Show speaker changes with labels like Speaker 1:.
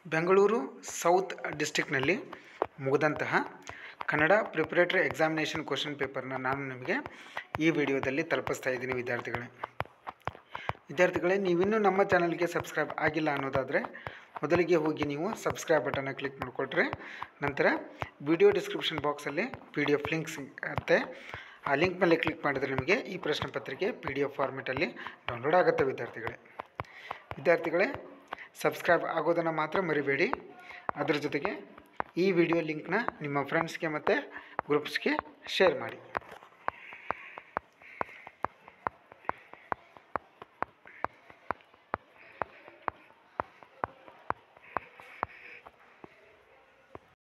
Speaker 1: Bengaluru south ಡಿಸ್ಟಿಕ್ನಲ್ಲಿ ಮುಗಿದಂತಹ Kannada preparatory examination question ಪೇಪರ್ನ ನಾನು ನಿಮಗೆ ಈ ವಿಡಿಯೋದಲ್ಲಿ ತಲುಪಿಸ್ತಾ ಇದ್ದೀನಿ ವಿದ್ಯಾರ್ಥಿಗಳೇ ವಿದ್ಯಾರ್ಥಿಗಳೇ ನೀವಿನ್ನೂ ನಮ್ಮ ಚಾನಲ್ಗೆ ಸಬ್ಸ್ಕ್ರೈಬ್ ಆಗಿಲ್ಲ ಅನ್ನೋದಾದರೆ ಮೊದಲಿಗೆ ಹೋಗಿ ನೀವು ಸಬ್ಸ್ಕ್ರೈಬ್ ಬಟನ್ನ ಕ್ಲಿಕ್ ಮಾಡಿಕೊಟ್ರೆ ನಂತರ ವಿಡಿಯೋ ಡಿಸ್ಕ್ರಿಪ್ಷನ್ ಬಾಕ್ಸಲ್ಲಿ ಪಿ ಡಿ ಎಫ್ ಲಿಂಕ್ ಸಿಗುತ್ತೆ ಆ ಲಿಂಕ್ ಮೇಲೆ ಕ್ಲಿಕ್ ಮಾಡಿದರೆ ನಿಮಗೆ ಈ ಪ್ರಶ್ನೆ ಪತ್ರಿಕೆ ಪಿ ಡಿ ಎಫ್ ಫಾರ್ಮೆಟಲ್ಲಿ ಡೌನ್ಲೋಡ್ ಆಗುತ್ತೆ ವಿದ್ಯಾರ್ಥಿಗಳೇ ವಿದ್ಯಾರ್ಥಿಗಳೇ ಸಬ್ಸ್ಕ್ರೈಬ್ ಆಗೋದನ್ನು ಮಾತ್ರ ಮರಿಬೇಡಿ ಅದರ ಜೊತೆಗೆ ಈ ವಿಡಿಯೋ ಲಿಂಕ್ನ ನಿಮ್ಮ ಫ್ರೆಂಡ್ಸ್ಗೆ ಮತ್ತು ಗ್ರೂಪ್ಸ್ಗೆ ಶೇರ್ ಮಾಡಿ